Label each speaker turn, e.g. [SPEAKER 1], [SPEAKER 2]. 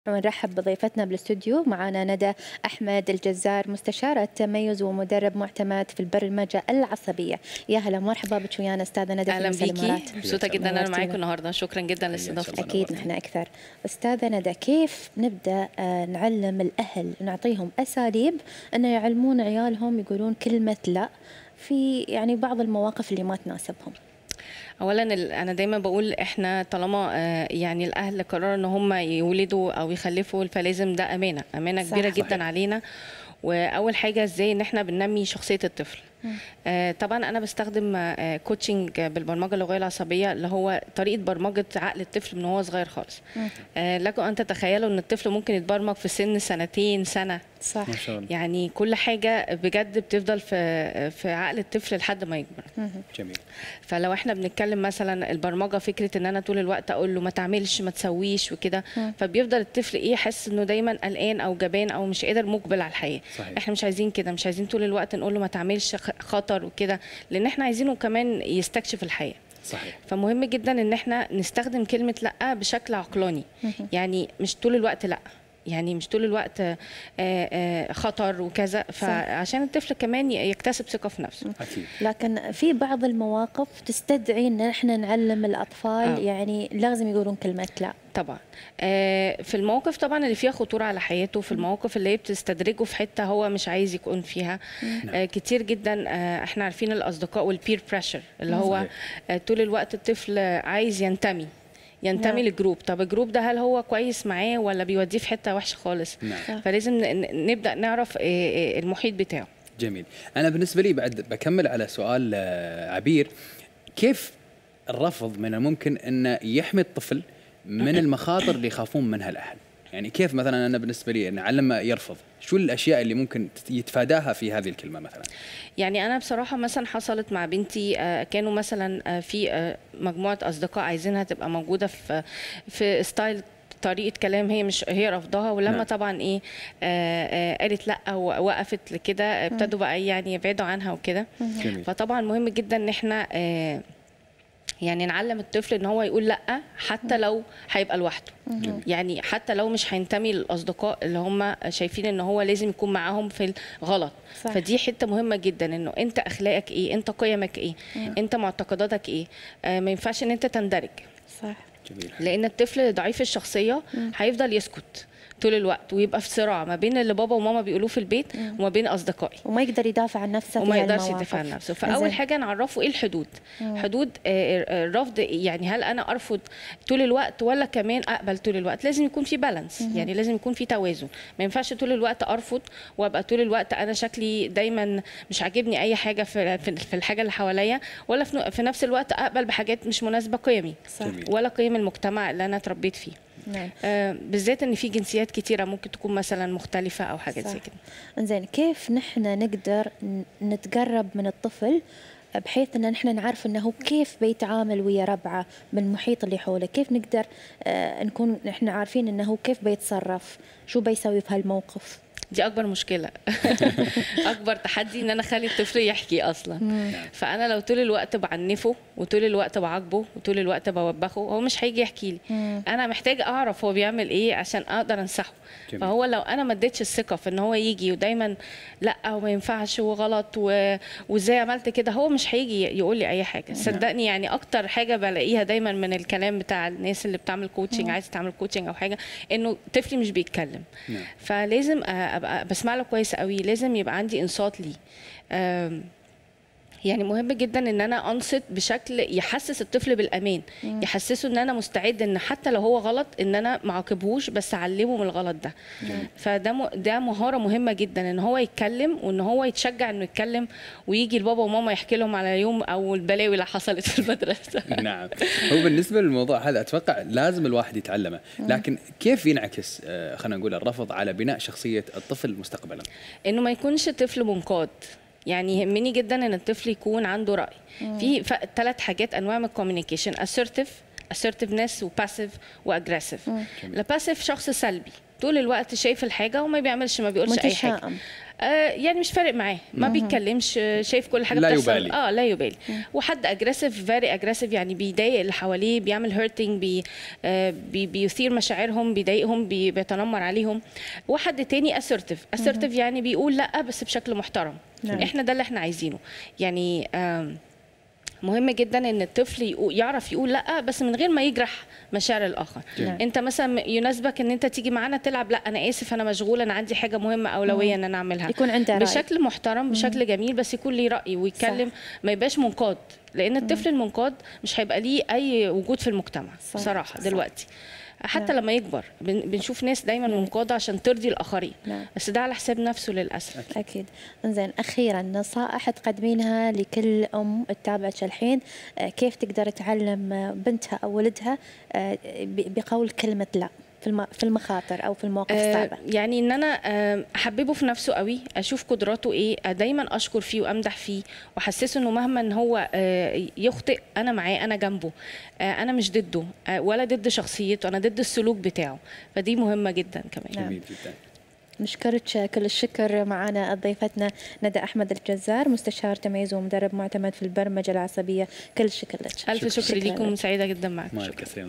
[SPEAKER 1] ونرحب بضيفتنا بالاستوديو معنا ندى احمد الجزار مستشاره تميز ومدرب معتمد في البرمجه العصبيه يا هلا مرحبا بك ويانا استاذه ندى
[SPEAKER 2] اهلا
[SPEAKER 1] في
[SPEAKER 2] بيكي
[SPEAKER 1] الإمارات.
[SPEAKER 2] مبسوطه جدا ان انا
[SPEAKER 1] نورتينا.
[SPEAKER 2] معاكم النهارده شكرا جدا لاستضافتك
[SPEAKER 1] اكيد نحن اكثر استاذه ندى كيف نبدا آه، نعلم الاهل نعطيهم اساليب انه يعلمون عيالهم يقولون كلمه لا في يعني بعض المواقف اللي ما تناسبهم
[SPEAKER 2] اولا ال- انا دايما بقول احنا طالما آه، يعني الاهل قرروا ان هم يولدوا او يخلفوا فلازم ده امانه امانه
[SPEAKER 1] صح.
[SPEAKER 2] كبيره
[SPEAKER 1] صحيح.
[SPEAKER 2] جدا علينا واول حاجه ازاي ان احنا بننمي شخصيه الطفل آه، طبعا انا بستخدم آه، كوتشنج بالبرمجه اللغويه العصبيه اللي هو طريقه برمجه عقل الطفل من هو صغير خالص آه، لكم ان تتخيلوا ان الطفل ممكن يتبرمج في سن سنتين سنه
[SPEAKER 1] صح
[SPEAKER 3] ما شاء الله
[SPEAKER 2] يعني كل حاجه بجد بتفضل في في عقل الطفل لحد ما يكبر
[SPEAKER 3] جميل
[SPEAKER 2] فلو احنا بنتكلم مثلا البرمجه فكره ان انا طول الوقت اقول له ما تعملش ما تسويش وكده فبيفضل الطفل ايه يحس انه دايما قلقان او جبان او مش قادر مقبل على الحياه
[SPEAKER 3] صحيح.
[SPEAKER 2] احنا مش عايزين كده مش عايزين طول الوقت نقول له ما تعملش خ- خطر وكده لان احنا عايزينه كمان يستكشف الحياه
[SPEAKER 3] صحيح
[SPEAKER 2] فمهم جدا ان احنا نستخدم كلمه لا بشكل عقلاني يعني مش طول الوقت لا يعني مش طول الوقت آه، آه، خطر وكذا فعشان الطفل كمان ي- يكتسب ثقه في نفسه
[SPEAKER 3] اكيد
[SPEAKER 1] لكن في بعض المواقف تستدعي ان احنا نعلم الاطفال
[SPEAKER 2] آه.
[SPEAKER 1] يعني لازم يقولون كلمه لا
[SPEAKER 2] طبعا آه، في المواقف طبعا اللي فيها خطوره على حياته في المواقف اللي هي بتستدرجه في حته هو مش عايز يكون فيها آه، كتير جدا آه، احنا عارفين الاصدقاء والبير بريشر اللي هو
[SPEAKER 3] صحيح.
[SPEAKER 2] آه، طول الوقت الطفل عايز ينتمي ينتمي
[SPEAKER 1] نعم.
[SPEAKER 2] لجروب طب الجروب ده هل هو كويس معاه ولا بيوديه في حته وحشه خالص
[SPEAKER 3] نعم.
[SPEAKER 2] فلازم ن- ن- نبدا نعرف آه، آه، المحيط بتاعه
[SPEAKER 3] جميل انا بالنسبه لي بعد بكمل على سؤال آه، عبير كيف الرفض من الممكن انه يحمي الطفل من المخاطر اللي يخافون منها الاهل يعني كيف مثلا انا بالنسبه لي ان اعلمه يرفض شو الاشياء اللي ممكن تت- يتفاداها في هذه الكلمه مثلا
[SPEAKER 2] يعني انا بصراحه مثلا حصلت مع بنتي آه، كانوا مثلا آه، في آه، مجموعه اصدقاء عايزينها تبقى موجوده في في ستايل طريقه كلام هي مش هي رافضاها ولما
[SPEAKER 3] نعم.
[SPEAKER 2] طبعا ايه آه، آه، قالت لا ووقفت لكده ابتدوا بقى يعني يبعدوا عنها وكده
[SPEAKER 3] جميل
[SPEAKER 2] فطبعا مهم جدا ان احنا آه، يعني نعلم الطفل ان هو يقول لا حتى لو هيبقى لوحده يعني حتى لو مش هينتمي للاصدقاء اللي هم شايفين ان هو لازم يكون معاهم في الغلط
[SPEAKER 1] صح.
[SPEAKER 2] فدي حته مهمه جدا انه انت اخلاقك ايه انت قيمك ايه انت معتقداتك ايه آه ما ينفعش ان انت تندرج
[SPEAKER 1] صح
[SPEAKER 3] جميل
[SPEAKER 2] لان الطفل ضعيف الشخصيه هيفضل يسكت طول الوقت ويبقى في صراع ما بين اللي بابا وماما بيقولوه في البيت وما بين اصدقائي
[SPEAKER 1] وما يقدر يدافع عن نفسه
[SPEAKER 2] وما
[SPEAKER 1] في
[SPEAKER 2] يقدرش
[SPEAKER 1] هالمواقف.
[SPEAKER 2] يدافع عن نفسه
[SPEAKER 1] إنزين.
[SPEAKER 2] فاول حاجه نعرفه ايه الحدود حدود آه، آه، الرفض يعني هل انا ارفض طول الوقت ولا كمان اقبل طول الوقت لازم يكون في بالانس يعني لازم يكون في توازن ما ينفعش طول الوقت ارفض وابقى طول الوقت انا شكلي دايما مش عاجبني اي حاجه في في- في الحاجه اللي حواليا ولا في ن- في نفس الوقت اقبل بحاجات مش مناسبه قيمي
[SPEAKER 1] صح
[SPEAKER 3] جميل.
[SPEAKER 2] ولا قيم المجتمع اللي انا اتربيت فيه
[SPEAKER 1] نعم
[SPEAKER 2] آه، بالذات ان في جنسيات كتيره ممكن تكون مثلا مختلفه او حاجات
[SPEAKER 1] صح.
[SPEAKER 2] زي كده
[SPEAKER 1] انزين كيف نحن نقدر ن- نتقرب من الطفل بحيث ان نحن نعرف انه كيف بيتعامل ويا ربعه من المحيط اللي حوله كيف نقدر آه، نكون نحن عارفين انه كيف بيتصرف شو بيسوي في هالموقف
[SPEAKER 2] دي اكبر مشكله اكبر تحدي ان انا اخلي الطفل يحكي اصلا فانا لو طول الوقت بعنفه وطول الوقت بعاقبه وطول الوقت بوبخه هو مش هيجي يحكي لي انا محتاج اعرف هو بيعمل ايه عشان اقدر انصحه
[SPEAKER 3] جميل.
[SPEAKER 2] فهو لو انا ما اديتش الثقه في ان هو يجي ودايما لا وما ينفعش وغلط و... وازاي عملت كده هو مش هيجي يقول لي اي حاجه صدقني يعني اكتر حاجه بلاقيها دايما من الكلام بتاع الناس اللي بتعمل كوتشنج عايزه تعمل كوتشنج او حاجه انه طفلي مش بيتكلم
[SPEAKER 3] نعم.
[SPEAKER 2] فلازم ابقى بسمع له كويس قوي لازم يبقى عندي انصات ليه أم، يعني مهم جدا ان انا انصت بشكل يحسس الطفل بالامان يحسسه ان انا مستعد ان حتى لو هو غلط ان انا ما اعاقبهوش بس اعلمه من الغلط ده فده م... ده مهاره مهمه جدا ان هو يتكلم وان هو يتشجع انه يتكلم ويجي لبابا وماما يحكي لهم على يوم او البلاوي اللي حصلت في المدرسه
[SPEAKER 3] نعم هو بالنسبه للموضوع هذا اتوقع لازم الواحد يتعلمه لكن كيف ينعكس آه، خلينا نقول الرفض على بناء شخصيه الطفل مستقبلا
[SPEAKER 2] انه ما يكونش طفل منقاد يعني يهمني جدا ان الطفل يكون عنده راي في ثلاث حاجات انواع من الكوميونيكيشن assertive assertiveness وباسيف واجريسيف الباسيف شخص سلبي طول الوقت شايف الحاجه وما بيعملش ما بيقولش اي حاجه
[SPEAKER 1] متشائم
[SPEAKER 2] آه يعني مش فارق معاه ما بيتكلمش آه، شايف كل حاجه
[SPEAKER 3] لا
[SPEAKER 2] بتحصل
[SPEAKER 3] يبالي.
[SPEAKER 2] اه لا يبالي وحد اجريسيف فيري اجريسيف يعني بيضايق اللي حواليه بيعمل هيرتنج بي آه بي بيثير مشاعرهم بيضايقهم بي بيتنمر عليهم وحد تاني اسرتيف اسرتيف يعني بيقول لا بس بشكل محترم
[SPEAKER 1] نعم.
[SPEAKER 2] احنا ده اللي احنا عايزينه يعني آم مهم جدا ان الطفل يقو- يعرف يقول لا بس من غير ما يجرح مشاعر الاخر
[SPEAKER 1] نعم.
[SPEAKER 2] انت مثلا يناسبك ان انت تيجي معانا تلعب لا انا اسف انا مشغول انا عندي حاجه مهمه اولويه ان انا اعملها
[SPEAKER 1] يكون عنده رأي.
[SPEAKER 2] بشكل محترم بشكل جميل بس يكون ليه راي ويتكلم
[SPEAKER 1] صح.
[SPEAKER 2] ما يبقاش منقاد لان الطفل المنقاد مش هيبقى ليه اي وجود في المجتمع
[SPEAKER 1] صح،
[SPEAKER 2] بصراحه
[SPEAKER 1] صح.
[SPEAKER 2] دلوقتي حتى لما يكبر بن- بنشوف ناس دايما منقاده عشان ترضي الاخرين
[SPEAKER 1] نعم.
[SPEAKER 2] بس ده على حساب نفسه للاسف
[SPEAKER 1] أكيد إنزين أخيرا نصائح تقدمينها لكل أم تتابعك الحين آه، كيف تقدر تعلم آه، بنتها أو ولدها آه، ب- بقول كلمة لا في الم- في المخاطر أو في المواقف
[SPEAKER 2] آه،
[SPEAKER 1] الصعبة
[SPEAKER 2] يعني ان انا آه، احببه في نفسه قوي اشوف قدراته ايه آه، دايما اشكر فيه وامدح فيه واحسسه انه مهما ان هو آه، يخطئ انا معاه انا جنبه آه، انا مش ضده آه، ولا ضد شخصيته انا ضد السلوك بتاعه فدي مهمه جدا كمان
[SPEAKER 1] نعم.
[SPEAKER 3] جميل جدا
[SPEAKER 1] نشكرك كل الشكر معنا ضيفتنا ندى أحمد الجزار مستشار تمييز ومدرب معتمد في البرمجة العصبية كل الشكر لك
[SPEAKER 2] الف شكر
[SPEAKER 1] شكراً
[SPEAKER 2] ليكم
[SPEAKER 1] لك.
[SPEAKER 2] سعيده جدا معاكم
[SPEAKER 3] ما
[SPEAKER 2] شكرا
[SPEAKER 3] كثير